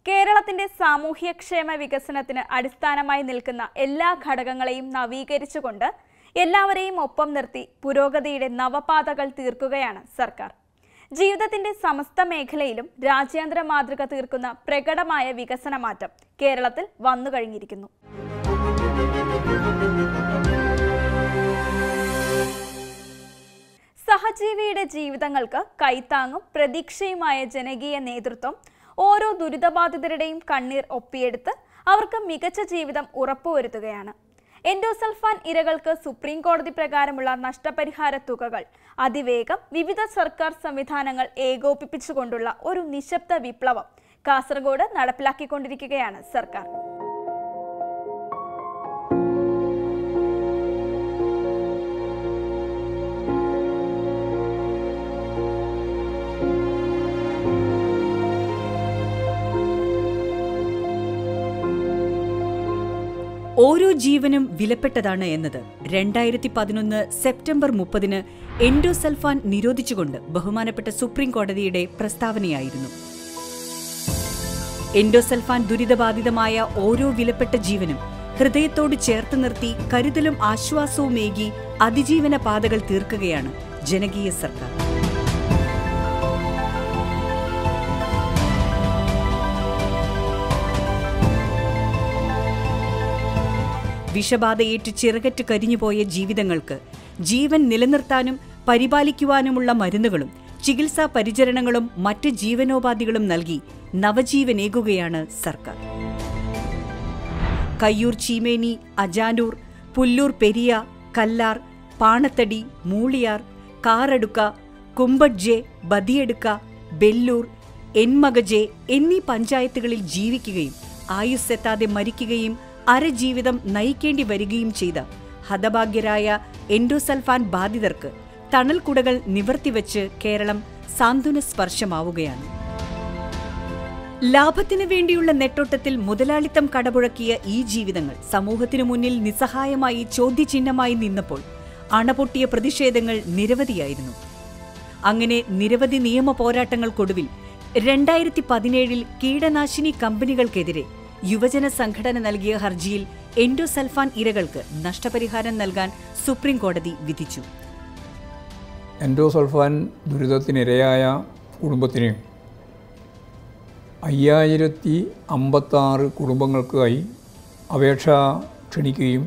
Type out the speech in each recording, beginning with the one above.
കേരളത്തിന്റെ സാമൂഹ്യക്ഷേമ വികസനത്തിന് അടിസ്ഥാനമായി നിൽക്കുന്ന എല്ലാ ഘടകങ്ങളെയും നവീകരിച്ചുകൊണ്ട് എല്ലാവരെയും ഒപ്പം നിർത്തി പുരോഗതിയുടെ നവപാതകൾ തീർക്കുകയാണ് സർക്കാർ ജീവിതത്തിന്റെ സമസ്ത മേഖലയിലും രാജ്യാന്തര മാതൃക തീർക്കുന്ന പ്രകടമായ വികസന മാറ്റം കേരളത്തിൽ വന്നു കഴിഞ്ഞിരിക്കുന്നു സഹജീവിയുടെ ജീവിതങ്ങൾക്ക് കൈത്താങ്ങും പ്രതീക്ഷയുമായ ജനകീയ നേതൃത്വം ഓരോ ദുരിതബാധിതരുടെയും കണ്ണീർ ഒപ്പിയെടുത്ത് അവർക്ക് മികച്ച ജീവിതം ഉറപ്പുവരുത്തുകയാണ് എൻഡോസൾഫാൻ ഇരകൾക്ക് സുപ്രീം കോടതി പ്രകാരമുള്ള നഷ്ടപരിഹാര തുകകൾ അതിവേഗം വിവിധ സർക്കാർ സംവിധാനങ്ങൾ ഏകോപിപ്പിച്ചുകൊണ്ടുള്ള ഒരു നിശബ്ദ വിപ്ലവം കാസർഗോഡ് നടപ്പിലാക്കിക്കൊണ്ടിരിക്കുകയാണ് സർക്കാർ ഓരോ ജീവനും വിലപ്പെട്ടതാണ് എന്നത് രണ്ടായിരത്തി പതിനൊന്ന് സെപ്റ്റംബർ മുപ്പതിന് എൻഡോസൾഫാൻ നിരോധിച്ചുകൊണ്ട് ബഹുമാനപ്പെട്ട സുപ്രീം കോടതിയുടെ പ്രസ്താവനയായിരുന്നു എൻഡോസൾഫാൻ ദുരിതബാധിതമായ ഓരോ വിലപ്പെട്ട ജീവനും ഹൃദയത്തോട് ചേർത്ത് നിർത്തി കരുതലും ആശ്വാസവുമേകി അതിജീവന പാതകൾ തീർക്കുകയാണ് ജനകീയ സർക്കാർ വിഷബാധയേറ്റ് ചിറകറ്റ് കരിഞ്ഞുപോയ ജീവിതങ്ങൾക്ക് ജീവൻ നിലനിർത്താനും പരിപാലിക്കുവാനുമുള്ള മരുന്നുകളും ചികിത്സാ പരിചരണങ്ങളും മറ്റ് ജീവനോപാധികളും നൽകി നവജീവനേകുകയാണ് സർക്കാർ കയ്യൂർ ചീമേനി അജാനൂർ പുല്ലൂർ പെരിയ കല്ലാർ പാണത്തടി മൂളിയാർ കാറടുക്ക കുമ്പഡ്ജെ ബദിയെടുക്ക ബെല്ലൂർ എൻമകജെ എന്നീ പഞ്ചായത്തുകളിൽ ജീവിക്കുകയും ആയുസ്സെത്താതെ മരിക്കുകയും അരജീവിതം നയിക്കേണ്ടി വരികയും ചെയ്ത ഹതഭാഗ്യരായ എൻഡോസൾഫാൻ ബാധിതർക്ക് തണൽക്കുടകൾ നിവർത്തിവെച്ച് കേരളം സാന്ത്വന സ്പർശമാവുകയാണ് ലാഭത്തിനു വേണ്ടിയുള്ള നെട്ടോട്ടത്തിൽ മുതലാളിത്തം കടപുഴക്കിയ ഈ ജീവിതങ്ങൾ സമൂഹത്തിനു മുന്നിൽ നിസ്സഹായമായി ചോദ്യചിഹ്നമായി നിന്നപ്പോൾ അണപൊട്ടിയ പ്രതിഷേധങ്ങൾ നിരവധിയായിരുന്നു അങ്ങനെ നിരവധി നിയമ പോരാട്ടങ്ങൾക്കൊടുവിൽ രണ്ടായിരത്തി പതിനേഴിൽ കീടനാശിനി കമ്പനികൾക്കെതിരെ യുവജന സംഘടന നൽകിയ ഹർജിയിൽ എൻഡോസൾഫാൻ ഇരകൾക്ക് നഷ്ടപരിഹാരം നൽകാൻ സുപ്രീം കോടതി വിധിച്ചു എൻഡോസൾഫാൻ ദുരിതത്തിനിരയായ കുടുംബത്തിന് അയ്യായിരത്തി അമ്പത്താറ് കുടുംബങ്ങൾക്കായി അപേക്ഷ ക്ഷണിക്കുകയും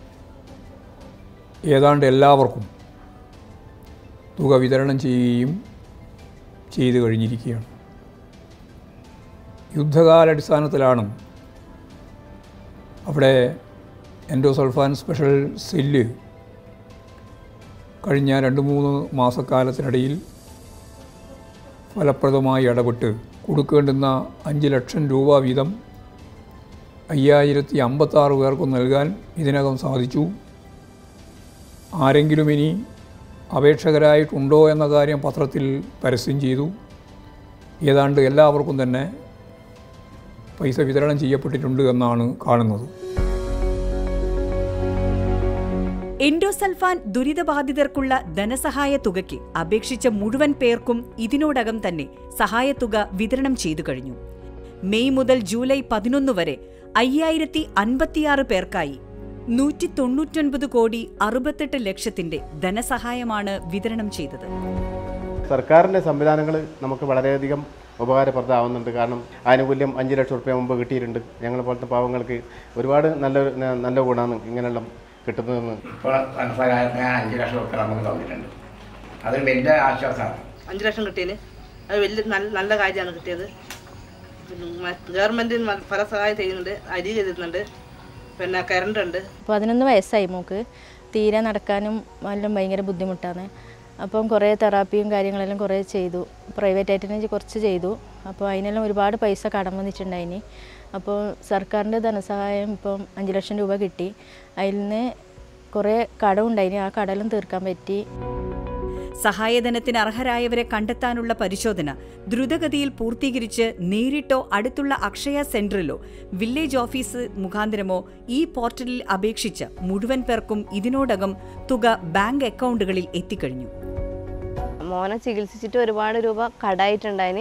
ഏതാണ്ട് എല്ലാവർക്കും തുക വിതരണം ചെയ്യുകയും ചെയ്തു കഴിഞ്ഞിരിക്കുകയാണ് യുദ്ധകാലാടിസ്ഥാനത്തിലാണ് അവിടെ എൻഡോസൾഫാൻ സ്പെഷ്യൽ സെല്ല് കഴിഞ്ഞ രണ്ട് മൂന്ന് മാസക്കാലത്തിനിടയിൽ ഫലപ്രദമായി ഇടപെട്ട് കൊടുക്കേണ്ടുന്ന അഞ്ച് ലക്ഷം രൂപ വീതം അയ്യായിരത്തി അമ്പത്താറ് പേർക്ക് നൽകാൻ ഇതിനകം സാധിച്ചു ആരെങ്കിലും ഇനി അപേക്ഷകരായിട്ടുണ്ടോ എന്ന കാര്യം പത്രത്തിൽ പരസ്യം ചെയ്തു ഏതാണ്ട് എല്ലാവർക്കും തന്നെ പൈസ വിതരണം ചെയ്യപ്പെട്ടിട്ടുണ്ട് എന്നാണ് കാണുന്നത് എൻഡോസൾഫാൻ ദുരിതബാധിതർക്കുള്ള ധനസഹായ തുകയ്ക്ക് അപേക്ഷിച്ച മുഴുവൻ പേർക്കും ഇതിനോടകം തന്നെ സഹായത്തുക വിതരണം ചെയ്തു കഴിഞ്ഞു മെയ് മുതൽ ജൂലൈ പതിനൊന്ന് വരെ അയ്യായിരത്തി അൻപത്തിയാറ് പേർക്കായി നൂറ്റി തൊണ്ണൂറ്റൊൻപത് കോടി അറുപത്തെട്ട് ലക്ഷത്തിന്റെ ധനസഹായമാണ് വിതരണം ചെയ്തത് സർക്കാരിൻ്റെ സംവിധാനങ്ങൾ നമുക്ക് വളരെയധികം ഉപകാരപ്രദമാവുന്നുണ്ട് കാരണം ആനുകൂല്യം അഞ്ച് ലക്ഷം റുപ്യ മുമ്പ് കിട്ടിയിട്ടുണ്ട് ഞങ്ങളെ പോലത്തെ പാവങ്ങൾക്ക് ഒരുപാട് നല്ല നല്ല ഗുണമാണ് ഇങ്ങനെയുള്ള കിട്ടുന്നതെന്ന് ഇപ്പോൾ ധനസഹായത്തിന് അഞ്ച് ലക്ഷം റുപ്യ നമുക്ക് തന്നിട്ടുണ്ട് അതൊരു വലിയ ആശ്വാസമാണ് അഞ്ച് ലക്ഷം കിട്ടിയതിന് അത് വലിയ നല്ല നല്ല കാര്യമാണ് കിട്ടിയത് പിന്നെ ഗവൺമെൻറ് പല സഹായം ചെയ്യുന്നുണ്ട് അരി ചെയ്തിരുന്നുണ്ട് പിന്നെ കറണ്ട് ഉണ്ട് പതിനൊന്ന് വയസ്സായി മോക്ക് തീരെ നടക്കാനും എല്ലാം ഭയങ്കര ബുദ്ധിമുട്ടാണ് അപ്പം കുറേ തെറാപ്പിയും കാര്യങ്ങളെല്ലാം കുറേ ചെയ്തു പ്രൈവറ്റായിട്ട് തന്നെ കുറച്ച് ചെയ്തു അപ്പോൾ അതിനെല്ലാം ഒരുപാട് പൈസ കടം വന്നിട്ടുണ്ടായിനി അപ്പോൾ സർക്കാരിൻ്റെ ധനസഹായം ഇപ്പം അഞ്ച് ലക്ഷം രൂപ കിട്ടി അതിൽ നിന്ന് കുറേ കടമുണ്ടായിനി ആ കടലും തീർക്കാൻ പറ്റി സഹായധനത്തിന് അർഹരായവരെ കണ്ടെത്താനുള്ള പരിശോധന ദ്രുതഗതിയിൽ പൂർത്തീകരിച്ച് നേരിട്ടോ അടുത്തുള്ള അക്ഷയ സെന്ററിലോ വില്ലേജ് ഓഫീസ് മുഖാന്തരമോ ഈ പോർട്ടലിൽ അപേക്ഷിച്ച മുഴുവൻ പേർക്കും ഇതിനോടകം തുക ബാങ്ക് അക്കൗണ്ടുകളിൽ എത്തിക്കഴിഞ്ഞു മോനെ ചികിത്സിച്ചിട്ട് ഒരുപാട് രൂപ കടായിട്ടുണ്ടായിന്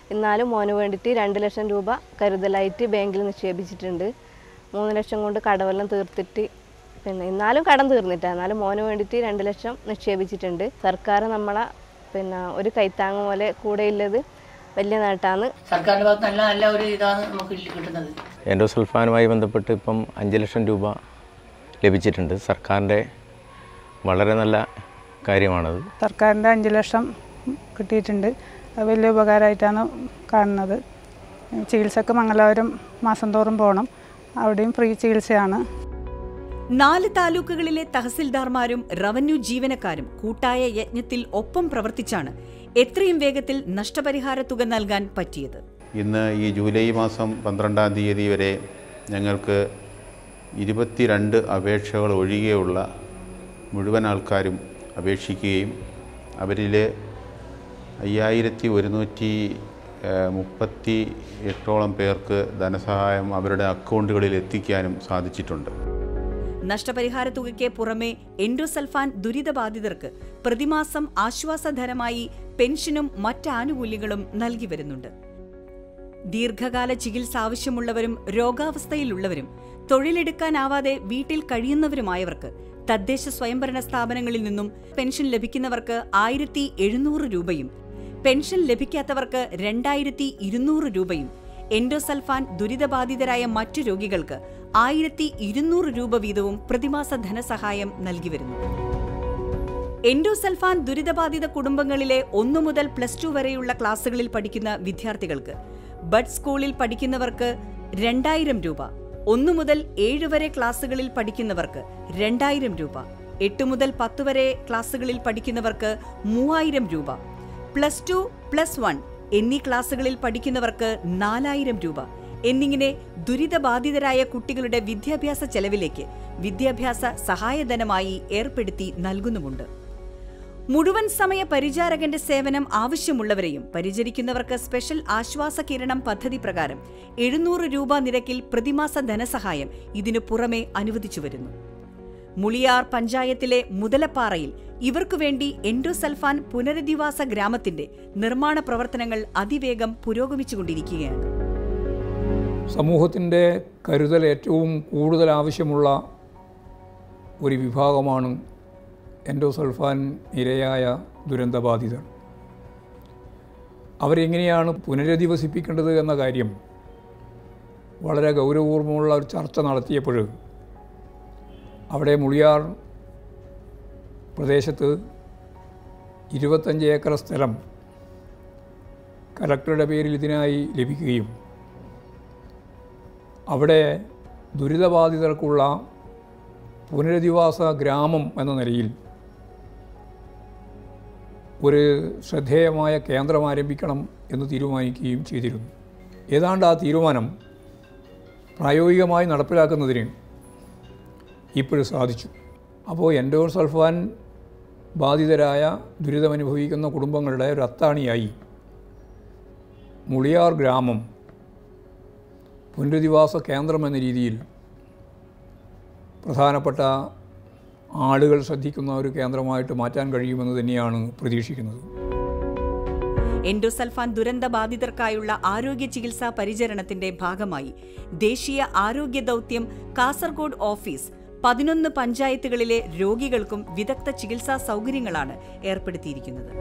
എന്നാലും മോന് വേണ്ടിയിട്ട് രണ്ട് ലക്ഷം രൂപ കരുതലായിട്ട് ബാങ്കിൽ നിക്ഷേപിച്ചിട്ടുണ്ട് മൂന്ന് ലക്ഷം കൊണ്ട് കടവെല്ലാം തീർത്തിട്ട് പിന്നെ എന്നാലും കടം തീർന്നിട്ടാ എന്നാലും മോന് വേണ്ടിയിട്ട് രണ്ട് ലക്ഷം നിക്ഷേപിച്ചിട്ടുണ്ട് സർക്കാർ നമ്മളെ പിന്നെ ഒരു കൈത്താങ് പോലെ കൂടെയുള്ളത് വലിയ നേട്ടമാണ് സർക്കാരിൻ്റെ ഭാഗത്ത് നല്ല നല്ല ഒരു ഇതാണ് നമുക്ക് കിട്ടുന്നത് എൻഡോസൾഫാനുമായി ബന്ധപ്പെട്ട് ഇപ്പം അഞ്ച് ലക്ഷം രൂപ ലഭിച്ചിട്ടുണ്ട് സർക്കാരിൻ്റെ വളരെ നല്ല കാര്യമാണത് സർക്കാരിൻ്റെ അഞ്ച് ലക്ഷം കിട്ടിയിട്ടുണ്ട് അത് വലിയ ഉപകാരമായിട്ടാണ് കാണുന്നത് ചികിത്സക്ക് മംഗലാപുരം മാസം തോറും പോകണം അവിടെയും ഫ്രീ ചികിത്സയാണ് നാല് താലൂക്കുകളിലെ തഹസിൽദാർമാരും റവന്യൂ ജീവനക്കാരും കൂട്ടായ യജ്ഞത്തിൽ ഒപ്പം പ്രവർത്തിച്ചാണ് എത്രയും വേഗത്തിൽ നഷ്ടപരിഹാര തുക നൽകാൻ പറ്റിയത് ഇന്ന് ഈ ജൂലൈ മാസം പന്ത്രണ്ടാം തീയതി വരെ ഞങ്ങൾക്ക് ഇരുപത്തിരണ്ട് അപേക്ഷകൾ ഒഴികെയുള്ള മുഴുവൻ ആൾക്കാരും അപേക്ഷിക്കുകയും അവരിൽ അയ്യായിരത്തി ഒരുന്നൂറ്റി മുപ്പത്തി എട്ടോളം പേർക്ക് ധനസഹായം അവരുടെ അക്കൗണ്ടുകളിൽ എത്തിക്കാനും സാധിച്ചിട്ടുണ്ട് നഷ്ടപരിഹാര തുകയ്ക്ക് പുറമെ എൻഡോസൾഫാൻ ദുരിതബാധിതർക്ക് പ്രതിമാസം ആശ്വാസധനമായി പെൻഷനും മറ്റ് ആനുകൂല്യങ്ങളും നൽകി വരുന്നുണ്ട് ദീർഘകാല ചികിത്സ ആവശ്യമുള്ളവരും രോഗാവസ്ഥയിലുള്ളവരും തൊഴിലെടുക്കാനാവാതെ വീട്ടിൽ കഴിയുന്നവരുമായവർക്ക് തദ്ദേശ സ്വയംഭരണ സ്ഥാപനങ്ങളിൽ നിന്നും പെൻഷൻ ലഭിക്കുന്നവർക്ക് ആയിരത്തി എഴുന്നൂറ് രൂപയും പെൻഷൻ ലഭിക്കാത്തവർക്ക് രണ്ടായിരത്തി ഇരുന്നൂറ് രൂപയും എൻഡോസൾഫാൻ ദുരിതബാധിതരായ മറ്റു രോഗികൾക്ക് ആയിരത്തി ഇരുന്നൂറ് രൂപ വീതവും പ്രതിമാസ ധനസഹായം നൽകി വരുന്നു എൻഡോസൾഫാൻ ദുരിതബാധിത കുടുംബങ്ങളിലെ ഒന്നു മുതൽ പ്ലസ് ടു വരെയുള്ള ക്ലാസുകളിൽ പഠിക്കുന്ന വിദ്യാർത്ഥികൾക്ക് ബഡ് സ്കൂളിൽ പഠിക്കുന്നവർക്ക് രണ്ടായിരം രൂപ ഒന്നു മുതൽ ഏഴ് വരെ ക്ലാസുകളിൽ പഠിക്കുന്നവർക്ക് രണ്ടായിരം രൂപ എട്ട് മുതൽ പത്ത് വരെ ക്ലാസുകളിൽ പഠിക്കുന്നവർക്ക് മൂവായിരം രൂപ പ്ലസ് ടു പ്ലസ് വൺ എന്നീ ക്ലാസുകളിൽ പഠിക്കുന്നവർക്ക് നാലായിരം രൂപ എന്നിങ്ങനെ ദുരിതബാധിതരായ കുട്ടികളുടെ വിദ്യാഭ്യാസ ചെലവിലേക്ക് വിദ്യാഭ്യാസ സഹായധനമായി ഏർപ്പെടുത്തി നൽകുന്നുമുണ്ട് മുഴുവൻ സമയ പരിചാരകന്റെ സേവനം ആവശ്യമുള്ളവരെയും പരിചരിക്കുന്നവർക്ക് സ്പെഷ്യൽ ആശ്വാസ കിരണം പദ്ധതി പ്രകാരം എഴുന്നൂറ് രൂപ നിരക്കിൽ പ്രതിമാസ ധനസഹായം ഇതിനു പുറമെ അനുവദിച്ചു വരുന്നു മുളിയാർ പഞ്ചായത്തിലെ മുതലപ്പാറയിൽ ഇവർക്കു വേണ്ടി എൻഡോസൾഫാൻ പുനരധിവാസ ഗ്രാമത്തിന്റെ നിർമ്മാണ പ്രവർത്തനങ്ങൾ അതിവേഗം പുരോഗമിച്ചുകൊണ്ടിരിക്കുകയാണ് സമൂഹത്തിൻ്റെ കരുതൽ ഏറ്റവും കൂടുതൽ ആവശ്യമുള്ള ഒരു വിഭാഗമാണ് എൻഡോസൾഫാൻ ഇരയായ ദുരന്തബാധിതർ അവരെങ്ങനെയാണ് പുനരധിവസിപ്പിക്കേണ്ടത് എന്ന കാര്യം വളരെ ഗൗരവപൂർവ്വമുള്ള ഒരു ചർച്ച നടത്തിയപ്പോൾ അവിടെ മുളിയാർ പ്രദേശത്ത് ഇരുപത്തഞ്ച് ഏക്കർ സ്ഥലം കലക്ടറുടെ പേരിൽ ഇതിനായി ലഭിക്കുകയും അവിടെ ദുരിതബാധിതർക്കുള്ള പുനരധിവാസ ഗ്രാമം എന്ന നിലയിൽ ഒരു ശ്രദ്ധേയമായ കേന്ദ്രം ആരംഭിക്കണം എന്ന് തീരുമാനിക്കുകയും ചെയ്തിരുന്നു ഏതാണ്ട് ആ തീരുമാനം പ്രായോഗികമായി നടപ്പിലാക്കുന്നതിന് ഇപ്പോഴും സാധിച്ചു അപ്പോൾ എൻഡോസൾഫാൻ ബാധിതരായ ദുരിതമനുഭവിക്കുന്ന കുടുംബങ്ങളുടെ ഒരു അത്താണിയായി മുളിയാർ ഗ്രാമം പുനരധിവാസ കേന്ദ്രം എന്ന രീതിയിൽ പ്രധാനപ്പെട്ട ആളുകൾ ശ്രദ്ധിക്കുന്ന ഒരു കേന്ദ്രമായിട്ട് മാറ്റാൻ കഴിയുമെന്ന് തന്നെയാണ് പ്രതീക്ഷിക്കുന്നത് എൻഡോസൾഫാൻ ദുരന്ത ബാധിതർക്കായുള്ള ആരോഗ്യ ചികിത്സാ പരിചരണത്തിന്റെ ഭാഗമായി ദേശീയ ആരോഗ്യ ദൗത്യം കാസർഗോഡ് ഓഫീസ് പതിനൊന്ന് പഞ്ചായത്തുകളിലെ രോഗികൾക്കും വിദഗ്ധ ചികിത്സാ സൗകര്യങ്ങളാണ് ഏർപ്പെടുത്തിയിരിക്കുന്നത്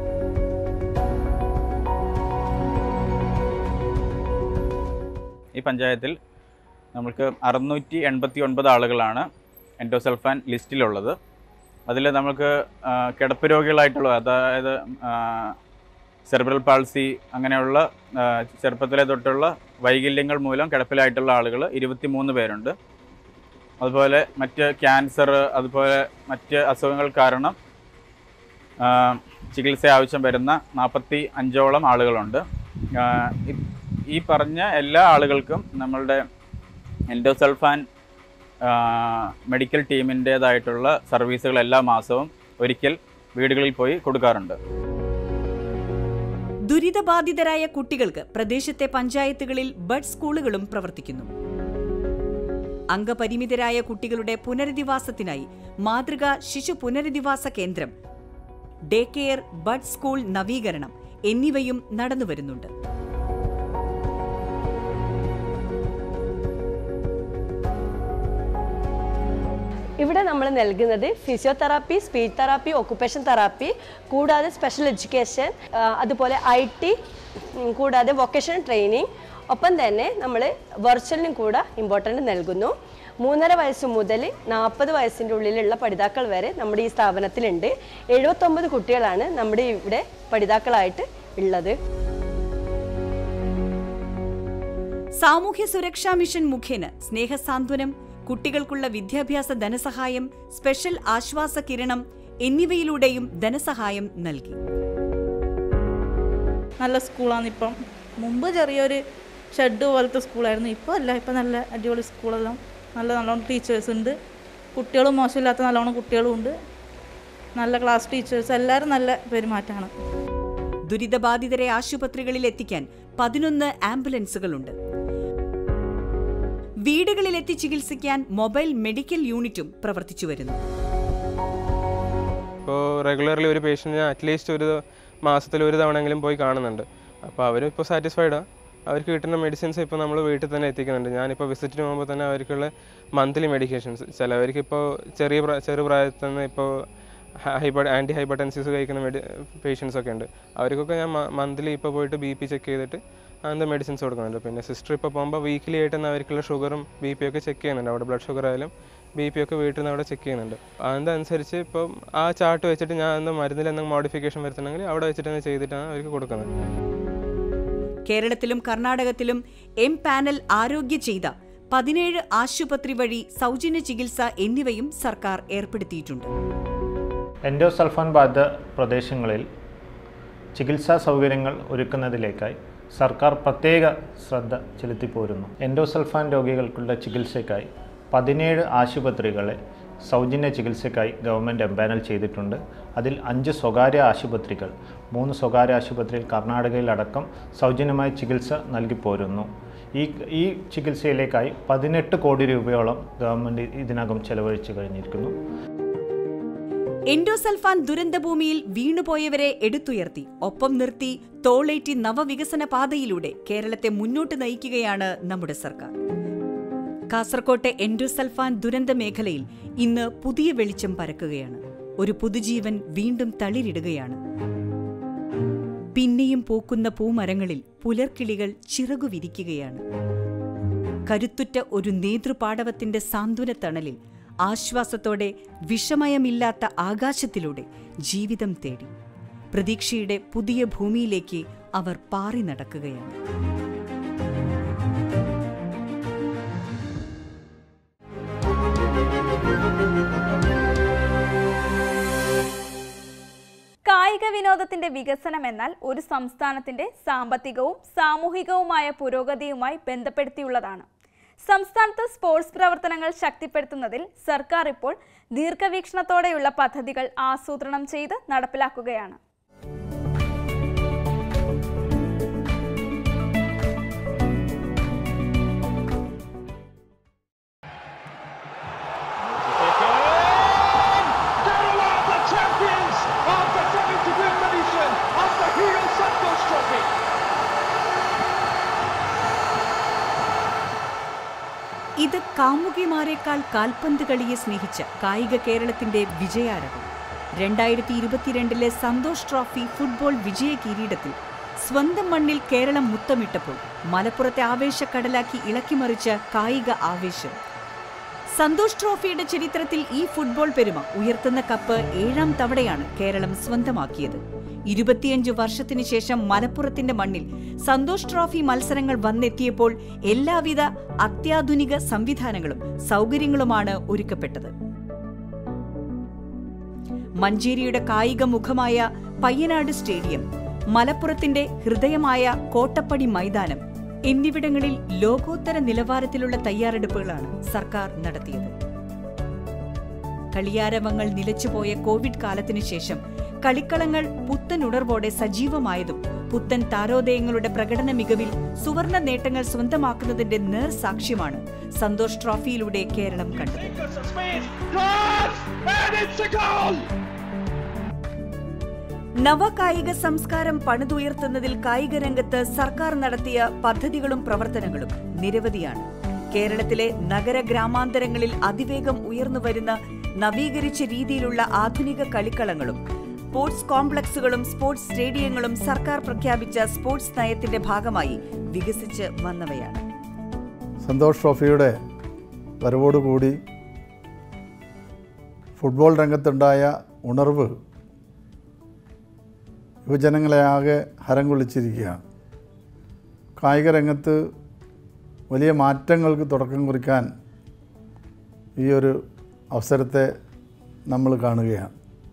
ഈ പഞ്ചായത്തിൽ നമുക്ക് അറുന്നൂറ്റി എൺപത്തി ഒൻപത് ആളുകളാണ് എൻഡോസൾഫാൻ ലിസ്റ്റിലുള്ളത് അതിൽ നമുക്ക് ആ, കിടപ്പ് രോഗികളായിട്ടുള്ള അതായത് സെർബ്രൽ പാൾസി അങ്ങനെയുള്ള ആ, ചെറുപ്പത്തിലെ തൊട്ടുള്ള വൈകല്യങ്ങൾ മൂലം കിടപ്പിലായിട്ടുള്ള ആളുകൾ ഇരുപത്തി മൂന്ന് പേരുണ്ട് അതുപോലെ മറ്റ് ക്യാൻസർ അതുപോലെ മറ്റ് അസുഖങ്ങൾ കാരണം ആ, ചികിത്സ ആവശ്യം വരുന്ന നാൽപ്പത്തി അഞ്ചോളം ആളുകളുണ്ട് ആ, ഇ- ഈ പറഞ്ഞ എല്ലാ ആളുകൾക്കും നമ്മളുടെ എൻഡോസൾഫാൻ ആ, മെഡിക്കൽ ടീമിൻ്റേതായിട്ടുള്ള സർവീസുകൾ എല്ലാ മാസവും ഒരിക്കൽ വീടുകളിൽ പോയി കൊടുക്കാറുണ്ട് ദുരിതബാധിതരായ കുട്ടികൾക്ക് പ്രദേശത്തെ പഞ്ചായത്തുകളിൽ ബഡ് സ്കൂളുകളും പ്രവർത്തിക്കുന്നു അംഗപരിമിതരായ കുട്ടികളുടെ പുനരധിവാസത്തിനായി മാതൃക ശിശു പുനരധിവാസ കേന്ദ്രം ഡേ കെയർ ബഡ് സ്കൂൾ നവീകരണം എന്നിവയും നടന്നുവരുന്നുണ്ട് ഇവിടെ നമ്മൾ നൽകുന്നത് physiotherapy speech therapy occupation therapy കൂടാതെ സ്പെഷ്യൽ എഡ്യൂക്കേഷൻ ആ, അതുപോലെ ഐ ടി കൂടാതെ വൊക്കേഷണൽ ട്രെയിനിങ് ഒപ്പം തന്നെ നമ്മൾ വെർച്വലിനും കൂടെ ഇമ്പോർട്ടൻ്റ് നൽകുന്നു മൂന്നര വയസ്സ് മുതൽ നാൽപ്പത് വയസ്സിൻ്റെ ഉള്ളിലുള്ള പഠിതാക്കൾ വരെ നമ്മുടെ ഈ സ്ഥാപനത്തിലുണ്ട് എഴുപത്തൊമ്പത് കുട്ടികളാണ് നമ്മുടെ ഇവിടെ പഠിതാക്കളായിട്ട് ഉള്ളത് സാമൂഹ്യ സുരക്ഷാ മിഷൻ മുഖേന സ്നേഹസാന്ത്വനം കുട്ടികൾക്കുള്ള വിദ്യാഭ്യാസ ധനസഹായം സ്പെഷ്യൽ ആശ്വാസ കിരണം എന്നിവയിലൂടെയും ധനസഹായം നൽകി നല്ല സ്കൂളാണ് ഇപ്പം മുമ്പ് ചെറിയൊരു ഷെഡ് പോലത്തെ സ്കൂളായിരുന്നു ഇപ്പോൾ അല്ല ഇപ്പം നല്ല അടിപൊളി സ്കൂളെല്ലാം നല്ല നല്ലോണം ടീച്ചേഴ്സ് ഉണ്ട് കുട്ടികളും മോശമില്ലാത്ത നല്ലോണം കുട്ടികളും ഉണ്ട് നല്ല ക്ലാസ് ടീച്ചേഴ്സ് എല്ലാവരും നല്ല പെരുമാറ്റമാണ് ദുരിതബാധിതരെ ആശുപത്രികളിൽ എത്തിക്കാൻ പതിനൊന്ന് ആംബുലൻസുകളുണ്ട് വീടുകളിലെത്തി ചികിത്സിക്കാൻ മൊബൈൽ മെഡിക്കൽ യൂണിറ്റും പ്രവർത്തിച്ചു വരുന്നു ഇപ്പോൾ റെഗുലർലി ഒരു പേഷ്യൻറ്റിനെ അറ്റ്ലീസ്റ്റ് ഒരു മാസത്തിൽ ഒരു തവണയെങ്കിലും പോയി കാണുന്നുണ്ട് അപ്പോൾ അവരിപ്പോൾ സാറ്റിസ്ഫൈഡാണ് അവർക്ക് കിട്ടുന്ന മെഡിസിൻസ് ഇപ്പോൾ നമ്മൾ വീട്ടിൽ തന്നെ എത്തിക്കുന്നുണ്ട് ഞാനിപ്പോൾ വിസിറ്റിന് പോകുമ്പോൾ തന്നെ അവർക്കുള്ള മന്ത്ലി മെഡിക്കേഷൻസ് ചിലവർക്ക് ഇപ്പോൾ ചെറിയ പ്രാ- ചെറുപ്രായത്തിൽ തന്നെ ഇപ്പോൾ ഹൈബർ ആൻറ്റി ഹൈബർടെൻസീസ് കഴിക്കുന്ന മെഡി പേഷ്യൻസ് ഒക്കെ ഉണ്ട് അവർക്കൊക്കെ ഞാൻ മന്ത്ലി ഇപ്പോൾ പോയിട്ട് ബി പി ചെക്ക് ചെയ്തിട്ട് അങ്ങനത്തെ മെഡിസിൻസ് കൊടുക്കുന്നുണ്ട് പിന്നെ സിസ്റ്റർ ഇപ്പോൾ പോകുമ്പോൾ വീക്കിലി ആയിട്ട് തന്നെ അവർക്കുള്ള ഷുഗറും ബി പി ഒക്കെ ചെക്ക് ചെയ്യുന്നുണ്ട് അവിടെ ബ്ലഡ് ഷുഗർ ആയാലും ബി പി ഒക്കെ വീട്ടിൽ നിന്ന് അവിടെ ചെക്ക് ചെയ്യുന്നുണ്ട് അതനുസരിച്ച് ഇപ്പം ആ ചാർട്ട് വെച്ചിട്ട് ഞാൻ എന്താ മരുന്നിൽ എന്തെങ്കിലും മോഡിഫിക്കേഷൻ വരുത്തണമെങ്കിൽ അവിടെ വെച്ചിട്ട് തന്നെ ചെയ്തിട്ടാണ് അവർക്ക് കൊടുക്കുന്നത് കേരളത്തിലും കർണാടകത്തിലും എം പാനൽ ആരോഗ്യ ചെയ്ത പതിനേഴ് ആശുപത്രി വഴി സൗജന്യ ചികിത്സ എന്നിവയും സർക്കാർ ഏർപ്പെടുത്തിയിട്ടുണ്ട് എൻഡോസൾഫാൻ ബാധിത പ്രദേശങ്ങളിൽ ചികിത്സാ സൗകര്യങ്ങൾ ഒരുക്കുന്നതിലേക്കായി സർക്കാർ പ്രത്യേക ശ്രദ്ധ ചെലുത്തിപ്പോരുന്നു എൻഡോസൾഫാൻ രോഗികൾക്കുള്ള ചികിത്സയ്ക്കായി പതിനേഴ് ആശുപത്രികളെ സൗജന്യ ചികിത്സയ്ക്കായി ഗവൺമെൻറ് എംപാനൽ ചെയ്തിട്ടുണ്ട് അതിൽ അഞ്ച് സ്വകാര്യ ആശുപത്രികൾ മൂന്ന് സ്വകാര്യ ആശുപത്രിയിൽ കർണാടകയിലടക്കം സൗജന്യമായി ചികിത്സ നൽകിപ്പോരുന്നു ഈ ഈ ചികിത്സയിലേക്കായി പതിനെട്ട് കോടി രൂപയോളം ഗവൺമെൻറ് ഇതിനകം ചെലവഴിച്ചു കഴിഞ്ഞിരിക്കുന്നു എൻഡോസൾഫാൻ ദുരന്തഭൂമിയിൽ വീണുപോയവരെ എടുത്തുയർത്തി ഒപ്പം നിർത്തി തോളേറ്റി നവവികസന പാതയിലൂടെ കേരളത്തെ മുന്നോട്ട് നയിക്കുകയാണ് നമ്മുടെ സർക്കാർ കാസർകോട്ടെ എൻഡോസൾഫാൻ ദുരന്ത മേഖലയിൽ ഇന്ന് പുതിയ വെളിച്ചം പരക്കുകയാണ് ഒരു പുതുജീവൻ വീണ്ടും തളിരിടുകയാണ് പിന്നെയും പൂക്കുന്ന പൂമരങ്ങളിൽ പുലർക്കിളികൾ ചിറകു വിരിക്കുകയാണ് കരുത്തുറ്റ ഒരു നേതൃപാടവത്തിന്റെ സാന്ത്വന തണലിൽ ആശ്വാസത്തോടെ വിഷമയമില്ലാത്ത ആകാശത്തിലൂടെ ജീവിതം തേടി പ്രതീക്ഷയുടെ പുതിയ ഭൂമിയിലേക്ക് അവർ പാറി നടക്കുകയാണ് കായിക വിനോദത്തിന്റെ വികസനം എന്നാൽ ഒരു സംസ്ഥാനത്തിന്റെ സാമ്പത്തികവും സാമൂഹികവുമായ പുരോഗതിയുമായി ബന്ധപ്പെടുത്തിയുള്ളതാണ് സംസ്ഥാനത്ത് സ്പോർട്സ് പ്രവർത്തനങ്ങൾ ശക്തിപ്പെടുത്തുന്നതിൽ സർക്കാർ ഇപ്പോൾ ദീർഘവീക്ഷണത്തോടെയുള്ള പദ്ധതികൾ ആസൂത്രണം ചെയ്ത് നടപ്പിലാക്കുകയാണ് ഇത് കാമുകിമാരെക്കാൾ കാൽപന്ത് കളിയെ സ്നേഹിച്ച കായിക കേരളത്തിന്റെ വിജയാരവം രണ്ടായിരത്തി ഇരുപത്തിരണ്ടിലെ സന്തോഷ് ട്രോഫി ഫുട്ബോൾ വിജയ കിരീടത്തിൽ സ്വന്തം മണ്ണിൽ കേരളം മുത്തമിട്ടപ്പോൾ മലപ്പുറത്തെ ആവേശക്കടലാക്കി ഇളക്കിമറിച്ച കായിക ആവേശം സന്തോഷ് ട്രോഫിയുടെ ചരിത്രത്തിൽ ഈ ഫുട്ബോൾ പെരുമ ഉയർത്തുന്ന കപ്പ് ഏഴാം തവണയാണ് കേരളം സ്വന്തമാക്കിയത് ഇരുപത്തിയഞ്ച് വർഷത്തിനു ശേഷം മലപ്പുറത്തിന്റെ മണ്ണിൽ സന്തോഷ് ട്രോഫി മത്സരങ്ങൾ വന്നെത്തിയപ്പോൾ എല്ലാവിധ അത്യാധുനിക സംവിധാനങ്ങളും സൗകര്യങ്ങളുമാണ് ഒരുക്കപ്പെട്ടത് മഞ്ചേരിയുടെ കായിക മുഖമായ പയ്യനാട് സ്റ്റേഡിയം മലപ്പുറത്തിന്റെ ഹൃദയമായ കോട്ടപ്പടി മൈതാനം എന്നിവിടങ്ങളിൽ ലോകോത്തര നിലവാരത്തിലുള്ള തയ്യാറെടുപ്പുകളാണ് സർക്കാർ നടത്തിയത് കളിയാരവങ്ങൾ നിലച്ചുപോയ കോവിഡ് കാലത്തിനു ശേഷം കളിക്കളങ്ങൾ പുത്തൻ ഉണർവോടെ സജീവമായതും പുത്തൻ താരോദയങ്ങളുടെ പ്രകടന മികവിൽ സുവർണ നേട്ടങ്ങൾ സ്വന്തമാക്കുന്നതിന്റെ നേർസാക്ഷ്യമാണ് സന്തോഷ് ട്രോഫിയിലൂടെ കേരളം കണ്ടത് നവകായിക സംസ്കാരം പണിതുയർത്തുന്നതിൽ കായിക രംഗത്ത് സർക്കാർ നടത്തിയ പദ്ധതികളും പ്രവർത്തനങ്ങളും നിരവധിയാണ് കേരളത്തിലെ നഗര ഗ്രാമാന്തരങ്ങളിൽ അതിവേഗം ഉയർന്നുവരുന്ന നവീകരിച്ച രീതിയിലുള്ള ആധുനിക കളിക്കളങ്ങളും സ്പോർട്സ് കോംപ്ലക്സുകളും സ്പോർട്സ് സ്റ്റേഡിയങ്ങളും സർക്കാർ പ്രഖ്യാപിച്ച സ്പോർട്സ് നയത്തിന്റെ ഭാഗമായി വികസിച്ച് വന്നവയാണ് സന്തോഷ് ട്രോഫിയുടെ വരവോടുകൂടി ഫുട്ബോൾ രംഗത്തുണ്ടായ ഉണർവ് യുവജനങ്ങളെ ആകെ ഹരം കൊള്ളിച്ചിരിക്കുകയാണ് കായിക രംഗത്ത് വലിയ മാറ്റങ്ങൾക്ക് തുടക്കം കുറിക്കാൻ ഈ ഒരു അവസരത്തെ നമ്മൾ കാണുകയാണ്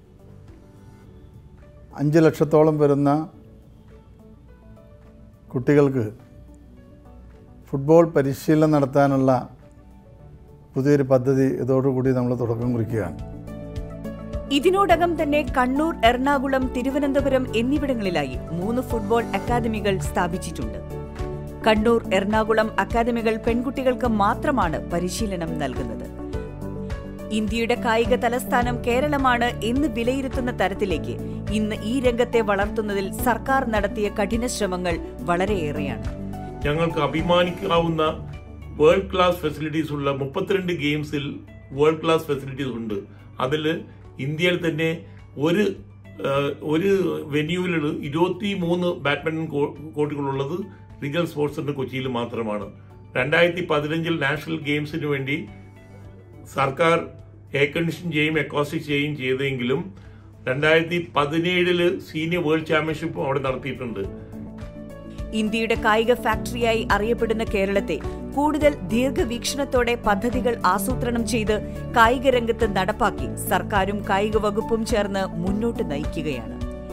അഞ്ച് ലക്ഷത്തോളം വരുന്ന കുട്ടികൾക്ക് ഫുട്ബോൾ പരിശീലനം നടത്താനുള്ള പുതിയൊരു പദ്ധതി ഇതോടുകൂടി നമ്മൾ തുടക്കം കുറിക്കുകയാണ് ഇതിനോടകം തന്നെ കണ്ണൂർ എറണാകുളം തിരുവനന്തപുരം എന്നിവിടങ്ങളിലായി മൂന്ന് ഫുട്ബോൾ അക്കാദമികൾ സ്ഥാപിച്ചിട്ടുണ്ട് കണ്ണൂർ എറണാകുളം അക്കാദമികൾ പെൺകുട്ടികൾക്ക് മാത്രമാണ് പരിശീലനം നൽകുന്നത് ഇന്ത്യയുടെ കായിക തലസ്ഥാനം കേരളമാണ് എന്ന് വിലയിരുത്തുന്ന തരത്തിലേക്ക് ഇന്ന് ഈ രംഗത്തെ വളർത്തുന്നതിൽ സർക്കാർ നടത്തിയ കഠിന ശ്രമങ്ങൾ വളരെയേറെയാണ് ഞങ്ങൾക്ക് അഭിമാനിക്കാവുന്ന വേൾഡ് ക്ലാസ് ഫെസിലിറ്റീസ് ഉള്ള മുപ്പത്തിരണ്ട് ഗെയിംസിൽ വേൾഡ് ക്ലാസ് ഫെസിലിറ്റീസ് ഉണ്ട് അതിൽ ഇന്ത്യയിൽ തന്നെ ഒരു ആ, ഒരു വെന്യൂവിൽ ഇരുപത്തി മൂന്ന് ബാഡ്മിന്റൺ കോർട്ടുകളുള്ളത് റീഗൽ സ്പോർട്സ് സെന്റർ കൊച്ചിയിൽ മാത്രമാണ് രണ്ടായിരത്തി പതിനഞ്ചിൽ നാഷണൽ ഗെയിംസിന് വേണ്ടി സർക്കാർ എയർ കണ്ടീഷൻ ചെയ്യുകയും എക്കോസ്റ്റിക് ചെയ്യുകയും ചെയ്തെങ്കിലും രണ്ടായിരത്തി പതിനേഴില് സീനിയർ വേൾഡ് ചാമ്പ്യൻഷിപ്പ് അവിടെ നടത്തിയിട്ടുണ്ട് ഇന്ത്യയുടെ കായിക ഫാക്ടറിയായി അറിയപ്പെടുന്ന കേരളത്തെ കൂടുതൽ ദീർഘവീക്ഷണത്തോടെ പദ്ധതികൾ ആസൂത്രണം ചെയ്ത് കായിക രംഗത്ത് നടപ്പാക്കി സർക്കാരും കായിക വകുപ്പും ചേർന്ന് മുന്നോട്ട് നയിക്കുകയാണ്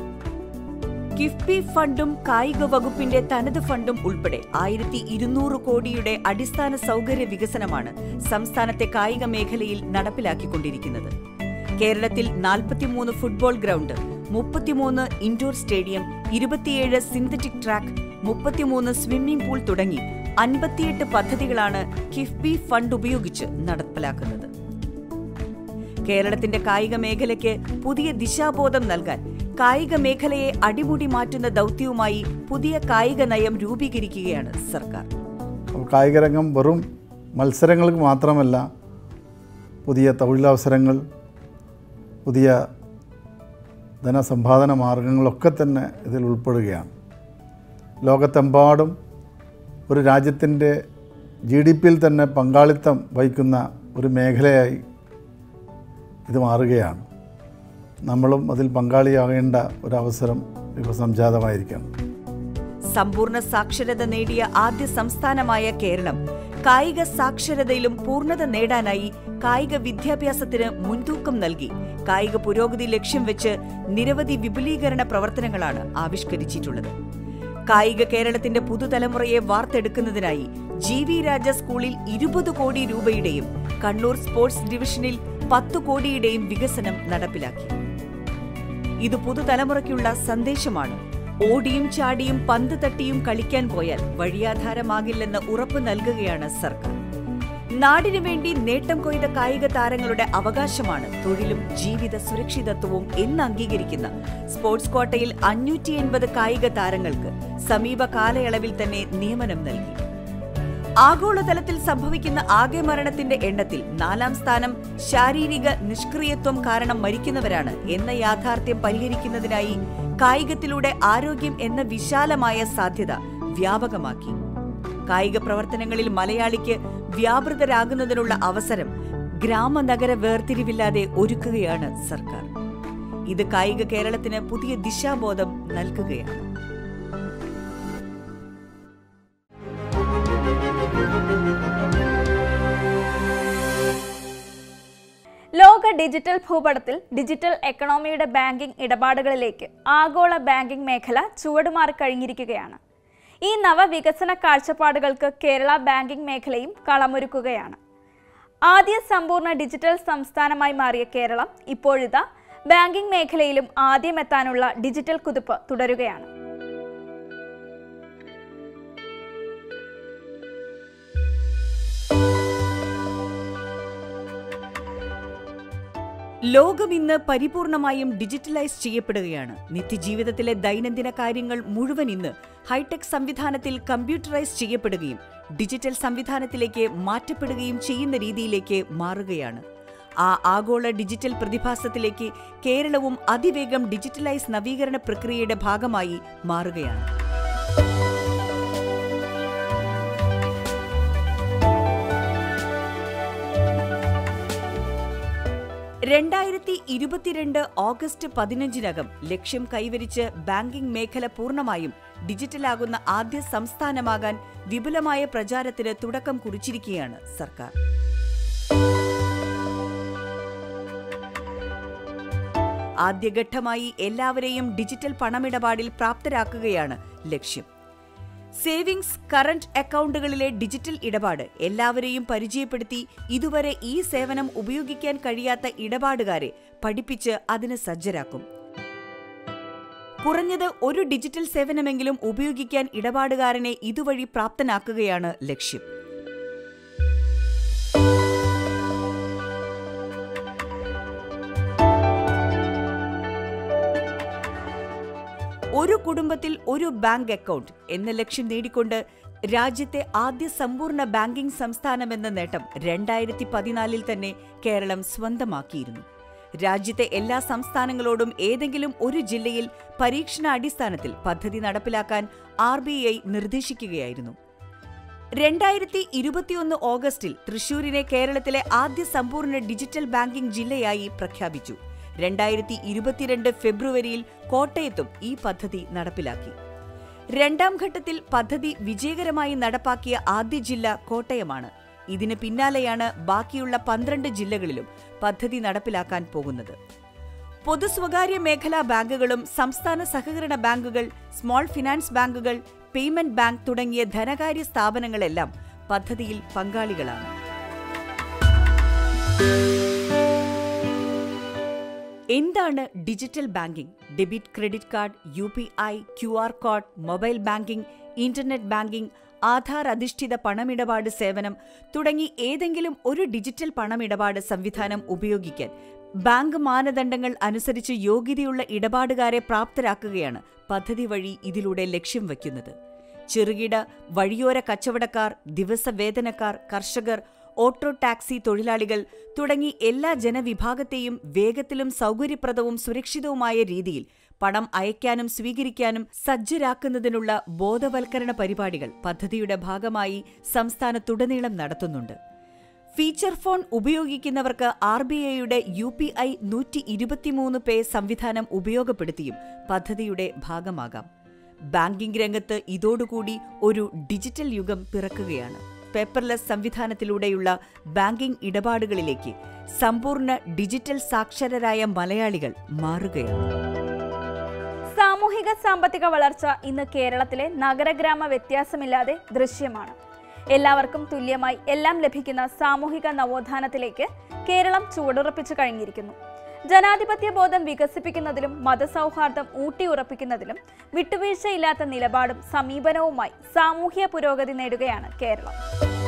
കിഫ്ബി ഫണ്ടും കായിക വകുപ്പിന്റെ തനത് ഫണ്ടും ഉൾപ്പെടെ ആയിരത്തി ഇരുന്നൂറ് കോടിയുടെ അടിസ്ഥാന സൗകര്യ വികസനമാണ് സംസ്ഥാനത്തെ കായിക മേഖലയിൽ നടപ്പിലാക്കിക്കൊണ്ടിരിക്കുന്നത് കേരളത്തിൽ നാൽപ്പത്തിമൂന്ന് ഫുട്ബോൾ ഗ്രൗണ്ട് മുപ്പത്തിമൂന്ന് ഇൻഡോർ സ്റ്റേഡിയം ഇരുപത്തിയേഴ് സിന്തറ്റിക് ട്രാക്ക് മുപ്പത്തിമൂന്ന് സ്വിമ്മിംഗ് പൂൾ തുടങ്ങി അൻപത്തിയെട്ട് പദ്ധതികളാണ് കിഫ്ബി ഫണ്ട് ഉപയോഗിച്ച് നടപ്പിലാക്കുന്നത് കേരളത്തിന്റെ കായിക മേഖലയ്ക്ക് പുതിയ ദിശാബോധം നൽകാൻ കായിക മേഖലയെ അടിമുടി മാറ്റുന്ന ദൗത്യവുമായി പുതിയ കായിക നയം രൂപീകരിക്കുകയാണ് സർക്കാർ അപ്പോൾ കായിക രംഗം വെറും മത്സരങ്ങൾക്ക് മാത്രമല്ല പുതിയ തൊഴിലവസരങ്ങൾ പുതിയ ധനസമ്പാദന മാർഗങ്ങളൊക്കെ തന്നെ ഇതിൽ ഉൾപ്പെടുകയാണ് ലോകത്തെമ്പാടും ഒരു രാജ്യത്തിൻ്റെ ജി ഡി പിയിൽ തന്നെ പങ്കാളിത്തം വഹിക്കുന്ന ഒരു മേഖലയായി ഇത് മാറുകയാണ് നമ്മളും അതിൽ പങ്കാളിയാകേണ്ട ഒരവസരം ഇപ്പോൾ സംജാതമായിരിക്കണം സമ്പൂർണ്ണ സാക്ഷരത നേടിയ ആദ്യ സംസ്ഥാനമായ കേരളം കായിക സാക്ഷരതയിലും പൂർണ്ണത നേടാനായി കായിക വിദ്യാഭ്യാസത്തിന് മുൻതൂക്കം നൽകി കായിക പുരോഗതി ലക്ഷ്യം വെച്ച് നിരവധി വിപുലീകരണ പ്രവർത്തനങ്ങളാണ് ആവിഷ്കരിച്ചിട്ടുള്ളത് കായിക കേരളത്തിന്റെ പുതുതലമുറയെ വാർത്തെടുക്കുന്നതിനായി ജി വി രാജ സ്കൂളിൽ ഇരുപത് കോടി രൂപയുടെയും കണ്ണൂർ സ്പോർട്സ് ഡിവിഷനിൽ പത്ത് കോടിയുടെയും വികസനം നടപ്പിലാക്കി ഇത് പുതുതലമുറയ്ക്കുള്ള സന്ദേശമാണ് ഓടിയും ചാടിയും പന്ത് തട്ടിയും കളിക്കാൻ പോയാൽ വഴിയാധാരമാകില്ലെന്ന് ഉറപ്പ് നൽകുകയാണ് സർക്കാർ നാടിനു വേണ്ടി നേട്ടം കൊയ്ത കായിക താരങ്ങളുടെ അവകാശമാണ് തൊഴിലും ജീവിത സുരക്ഷിതത്വവും എന്ന് അംഗീകരിക്കുന്ന സ്പോർട്സ് കോട്ടയിൽ അഞ്ഞൂറ്റി എൺപത് കായിക താരങ്ങൾക്ക് സമീപ കാലയളവിൽ തന്നെ നിയമനം നൽകി ആഗോളതലത്തിൽ സംഭവിക്കുന്ന ആകെ മരണത്തിന്റെ എണ്ണത്തിൽ നാലാം സ്ഥാനം ശാരീരിക നിഷ്ക്രിയത്വം കാരണം മരിക്കുന്നവരാണ് എന്ന യാഥാർത്ഥ്യം പരിഹരിക്കുന്നതിനായി കായികത്തിലൂടെ ആരോഗ്യം എന്ന വിശാലമായ സാധ്യത വ്യാപകമാക്കി കായിക പ്രവർത്തനങ്ങളിൽ മലയാളിക്ക് വ്യാപൃതരാകുന്നതിനുള്ള അവസരം ഗ്രാമനഗര വേർതിരിവില്ലാതെ ഒരുക്കുകയാണ് സർക്കാർ ഇത് കായിക കേരളത്തിന് പുതിയ ദിശാബോധം നൽകുകയാണ് ലോക ഡിജിറ്റൽ ഭൂപടത്തിൽ ഡിജിറ്റൽ എക്കണോമിയുടെ ബാങ്കിംഗ് ഇടപാടുകളിലേക്ക് ആഗോള ബാങ്കിംഗ് മേഖല ചുവടുമാറി കഴിഞ്ഞിരിക്കുകയാണ് ഈ നവവികസന കാഴ്ചപ്പാടുകൾക്ക് കേരള ബാങ്കിംഗ് മേഖലയും കളമൊരുക്കുകയാണ് ആദ്യ സമ്പൂർണ്ണ ഡിജിറ്റൽ സംസ്ഥാനമായി മാറിയ കേരളം ഇപ്പോഴിതാ ബാങ്കിംഗ് മേഖലയിലും ആദ്യമെത്താനുള്ള ഡിജിറ്റൽ കുതിപ്പ് തുടരുകയാണ് ലോകം ഇന്ന് പരിപൂർണമായും ഡിജിറ്റലൈസ് ചെയ്യപ്പെടുകയാണ് നിത്യജീവിതത്തിലെ ദൈനംദിന കാര്യങ്ങൾ മുഴുവൻ ഇന്ന് ഹൈടെക് സംവിധാനത്തിൽ കമ്പ്യൂട്ടറൈസ് ചെയ്യപ്പെടുകയും ഡിജിറ്റൽ സംവിധാനത്തിലേക്ക് മാറ്റപ്പെടുകയും ചെയ്യുന്ന രീതിയിലേക്ക് മാറുകയാണ് ആ ആഗോള ഡിജിറ്റൽ പ്രതിഭാസത്തിലേക്ക് കേരളവും അതിവേഗം ഡിജിറ്റലൈസ് നവീകരണ പ്രക്രിയയുടെ ഭാഗമായി മാറുകയാണ് രണ്ടായിരത്തി ഇരുപത്തിരണ്ട് ഓഗസ്റ്റ് പതിനഞ്ചിനകം ലക്ഷ്യം കൈവരിച്ച് ബാങ്കിംഗ് മേഖല പൂർണ്ണമായും ഡിജിറ്റലാകുന്ന ആദ്യ സംസ്ഥാനമാകാൻ വിപുലമായ പ്രചാരത്തിന് തുടക്കം കുറിച്ചിരിക്കുകയാണ് സർക്കാർ ആദ്യഘട്ടമായി എല്ലാവരെയും ഡിജിറ്റൽ പണമിടപാടിൽ പ്രാപ്തരാക്കുകയാണ് ലക്ഷ്യം സേവിങ്സ് കറന്റ് അക്കൗണ്ടുകളിലെ ഡിജിറ്റൽ ഇടപാട് എല്ലാവരെയും പരിചയപ്പെടുത്തി ഇതുവരെ ഈ സേവനം ഉപയോഗിക്കാൻ കഴിയാത്ത ഇടപാടുകാരെ പഠിപ്പിച്ച് അതിന് സജ്ജരാക്കും കുറഞ്ഞത് ഒരു ഡിജിറ്റൽ സേവനമെങ്കിലും ഉപയോഗിക്കാൻ ഇടപാടുകാരനെ ഇതുവഴി പ്രാപ്തനാക്കുകയാണ് ലക്ഷ്യം ഒരു കുടുംബത്തിൽ ഒരു ബാങ്ക് അക്കൗണ്ട് എന്ന ലക്ഷ്യം നേടിക്കൊണ്ട് രാജ്യത്തെ ആദ്യ സമ്പൂർണ്ണ ബാങ്കിംഗ് സംസ്ഥാനമെന്ന നേട്ടം രണ്ടായിരത്തി പതിനാലിൽ തന്നെ കേരളം സ്വന്തമാക്കിയിരുന്നു രാജ്യത്തെ എല്ലാ സംസ്ഥാനങ്ങളോടും ഏതെങ്കിലും ഒരു ജില്ലയിൽ പരീക്ഷണാടിസ്ഥാനത്തിൽ പദ്ധതി നടപ്പിലാക്കാൻ ആർ ബി ഐ നിർദ്ദേശിക്കുകയായിരുന്നു രണ്ടായിരത്തി ഇരുപത്തിയൊന്ന് ഓഗസ്റ്റിൽ തൃശൂരിനെ കേരളത്തിലെ ആദ്യ സമ്പൂർണ്ണ ഡിജിറ്റൽ ബാങ്കിംഗ് ജില്ലയായി പ്രഖ്യാപിച്ചു രണ്ടായിരത്തി ഇരുപത്തിരണ്ട് ഫെബ്രുവരിയിൽ കോട്ടയത്തും ഈ പദ്ധതി നടപ്പിലാക്കി രണ്ടാം ഘട്ടത്തിൽ പദ്ധതി വിജയകരമായി നടപ്പാക്കിയ ആദ്യ ജില്ല കോട്ടയമാണ് ഇതിന് പിന്നാലെയാണ് ബാക്കിയുള്ള പന്ത്രണ്ട് ജില്ലകളിലും പദ്ധതി നടപ്പിലാക്കാൻ പോകുന്നത് പൊതു സ്വകാര്യ മേഖലാ ബാങ്കുകളും സംസ്ഥാന സഹകരണ ബാങ്കുകൾ സ്മോൾ ഫിനാൻസ് ബാങ്കുകൾ പേയ്മെന്റ് ബാങ്ക് തുടങ്ങിയ ധനകാര്യ സ്ഥാപനങ്ങളെല്ലാം പദ്ധതിയിൽ പങ്കാളികളാണ് എന്താണ് digital banking debit credit card U P I Q R code mobile banking internet banking Aadhaar അധിഷ്ഠിത പണമിടപാട് സേവനം തുടങ്ങി ഏതെങ്കിലും ഒരു ഡിജിറ്റൽ പണമിടപാട് സംവിധാനം ഉപയോഗിക്കാൻ ബാങ്ക് മാനദണ്ഡങ്ങൾ അനുസരിച്ച് യോഗ്യതയുള്ള ഇടപാടുകാരെ പ്രാപ്തരാക്കുകയാണ് പദ്ധതി വഴി ഇതിലൂടെ ലക്ഷ്യം വയ്ക്കുന്നത് ചെറുകിട വഴിയോര കച്ചവടക്കാർ ദിവസവേതനക്കാർ കർഷകർ ഓട്ടോ ടാക്സി തൊഴിലാളികൾ തുടങ്ങി എല്ലാ ജനവിഭാഗത്തെയും വേഗത്തിലും സൗകര്യപ്രദവും സുരക്ഷിതവുമായ രീതിയിൽ പണം അയക്കാനും സ്വീകരിക്കാനും സജ്ജരാക്കുന്നതിനുള്ള ബോധവൽക്കരണ പരിപാടികൾ പദ്ധതിയുടെ ഭാഗമായി സംസ്ഥാനത്തുടനീളം നടത്തുന്നുണ്ട് ഫീച്ചർ ഫോൺ ഉപയോഗിക്കുന്നവർക്ക് ആർ ബി ഐയുടെ യു പി ഐ നൂറ്റി ഇരുപത്തിമൂന്ന് പേ സംവിധാനം ഉപയോഗപ്പെടുത്തിയും പദ്ധതിയുടെ ഭാഗമാകാം ബാങ്കിംഗ് രംഗത്ത് ഇതോടുകൂടി ഒരു ഡിജിറ്റൽ യുഗം പിറക്കുകയാണ് പേപ്പർലെസ് സംവിധാനത്തിലൂടെയുള്ള ബാങ്കിംഗ് ഇടപാടുകളിലേക്ക് സമ്പൂർണ്ണ ഡിജിറ്റൽ സാക്ഷരരായ മലയാളികൾ മാറുകയാണ് സാമൂഹിക സാമ്പത്തിക വളർച്ച ഇന്ന് കേരളത്തിലെ നഗരഗ്രാമ വ്യത്യാസമില്ലാതെ ദൃശ്യമാണ് എല്ലാവർക്കും തുല്യമായി എല്ലാം ലഭിക്കുന്ന സാമൂഹിക നവോത്ഥാനത്തിലേക്ക് കേരളം ചുവടുറപ്പിച്ചു കഴിഞ്ഞിരിക്കുന്നു ജനാധിപത്യ ബോധം വികസിപ്പിക്കുന്നതിലും മതസൗഹാർദ്ദം ഊട്ടിയുറപ്പിക്കുന്നതിലും വിട്ടുവീഴ്ചയില്ലാത്ത നിലപാടും സമീപനവുമായി സാമൂഹ്യ പുരോഗതി നേടുകയാണ് കേരളം